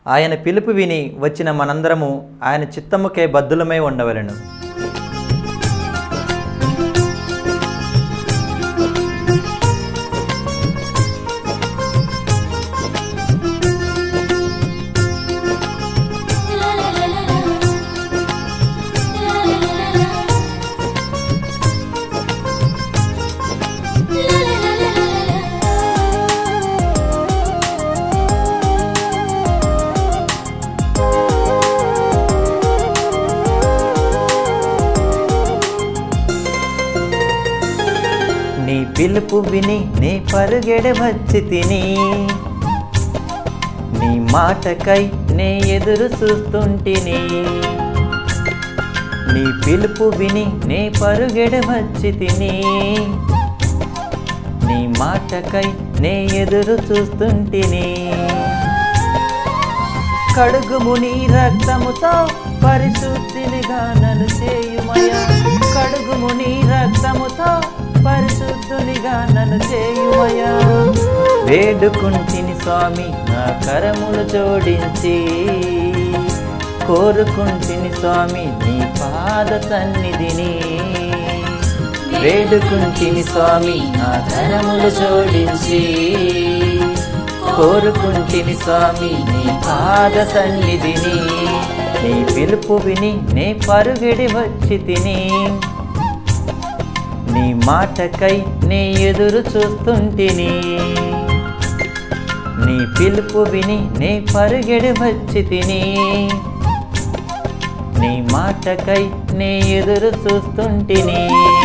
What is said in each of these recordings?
ఆయన పిలుపు విని వచ్చిన మనందరము ఆయన చిత్తముకే బద్దులమై ఉండవలెను నీ పిలుపు విని నీ పరుగెడ వచ్చి తిని నీ మాటకై నే ఎదురు చూస్తుంటిని నీ పిలుపు విని నే పరుగెడ వచ్చి తిని నీ మాటకై నే ఎదురు చూస్తుంటిని కడుగుము నీ రక్తముతో పరిశుద్ధినిగా నన్ను చేయుమయా కడుగుము నీ రక్తముతో పరిశుద్ధునిగా నన్ను చేయుమయా వేడుకుంటిని స్వామి నా కరములు జోడించి కోరుకుంటిని స్వామి నీ పాద సన్నిధిని వేడుకుంటిని స్వామి నా కరములు జోడించి కోరుకుంటిని స్వామి నీ పాద సన్నిధిని నీ పిలుపు విని నే పరుగెడి వచ్చి తిని నీ మాటకై నే ఎదురు చూస్తుంటిని నీ పిలుపు విని నే పరుగెడి వచ్చి తిని నీ మాటకై నే ఎదురు చూస్తుంటిని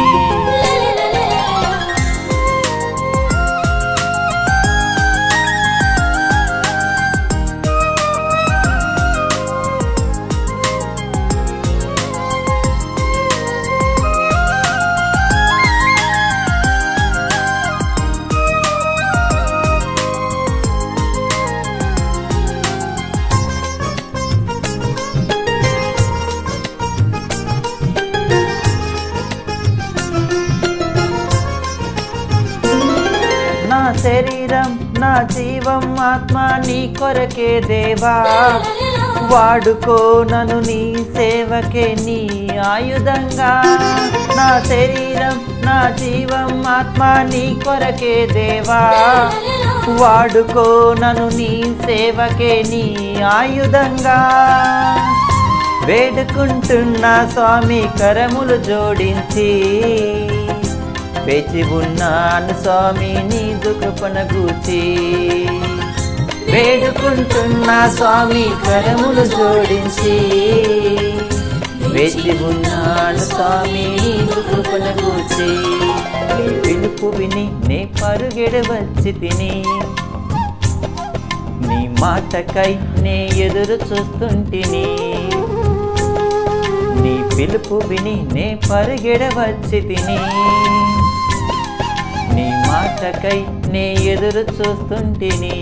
నా శరీరం నా జీవం ఆత్మ నీ కొరకే దేవా వాడుకో నన్ను నీ సేవకే నీ ఆయుధంగా నా శరీరం నా జీవం ఆత్మ నీ కొరకే దేవా వాడుకో నన్ను నీ సేవకే నీ ఆయుధంగా వేడుకుంటున్నా స్వామి కరములు జోడించి వేచి ఉన్నాను స్వామి నీదు కృపణ గూచి వేడుకుంటున్నా స్వామి కరములు జోడించి వేచి ఉన్నాను స్వామి నీదు కృపణ గూచి నీ పిలుపు విని నే పరుగెడ వచ్చి తిని నీ మాటకై నే ఎదురు చూస్తుంటిని నీ పిలుపు విని నే పరుగెడ వచ్చి తిని నీ మాటకై నే ఎదురు చూస్తుంటిని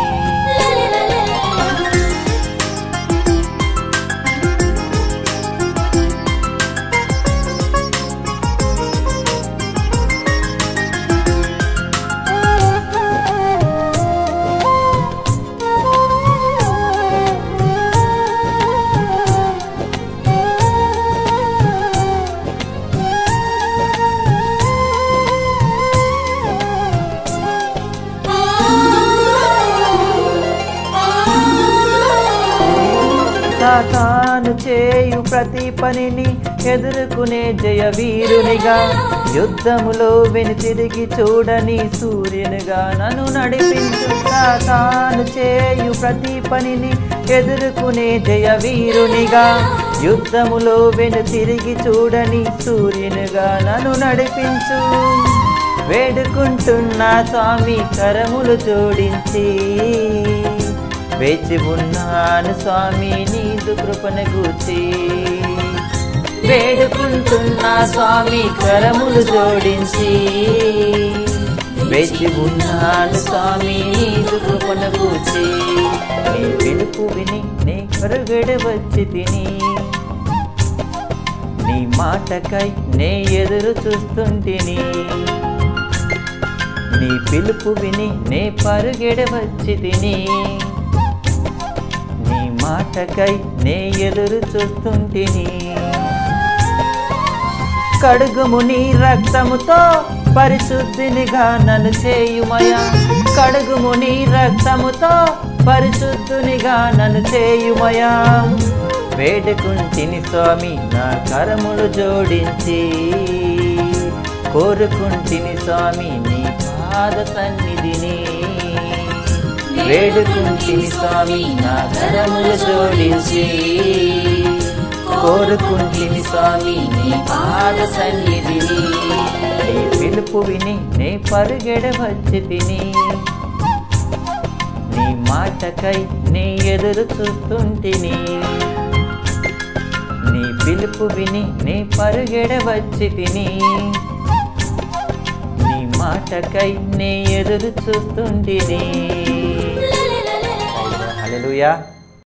సాతాను చేయు ప్రతి పనిని ఎదుర్కొనే జయ వీరునిగా యుద్ధములో వెను తిరిగి చూడని సూర్యునిగా నన్ను నడిపించు సాతాను చేయు ప్రతి పనిని ఎదుర్కొనే జయ వీరునిగా యుద్ధములో వెను తిరిగి చూడని సూర్యునిగా నన్ను నడిపించు వేడుకుంటున్నా స్వామి కరములు జోడించి వేచి ఉన్నాను స్వామి నీదు కృపణ గూచి వేడుకుంటున్నా స్వామి కరములు జోడించి వేచి ఉన్నాను స్వామి నీదు కృపణ గూచి నీ పిలుపు విని నే కరుగడ వచ్చి తిని నీ మాటకై నే ఎదురు చూస్తుంటిని నీ పిలుపు విని నే పరుగెడ వచ్చి తిని నీ మాటకై నే ఎదురు చూస్తుంటిని కడుగుము నీ రక్తముతో పరిశుద్ధినిగా నన్ను చేయుమయా కడుగుము నీ రక్తముతో పరిశుద్ధునిగా నన్ను చేయుమయా వేడుకుంటిని స్వామి నా కరములు జోడించి కోరుకుంటిని స్వామి నీ పాద సన్నిధిని వేడుకుంటిని స్వామి నా కరములు జోడించి కోరుకుంటిని స్వామి నీ పాద సన్నిధిని నీ పిలుపు విని నే పరుగెడ వచ్చి తిని నీ మాటకై నీ ఎదురు చూస్తుంటిని నీ పిలుపు విని నీ పరుగెడ వచ్చి తిని నీ మాటకై నీ ఎదురు చూస్తుంటిని హల్లెలూయా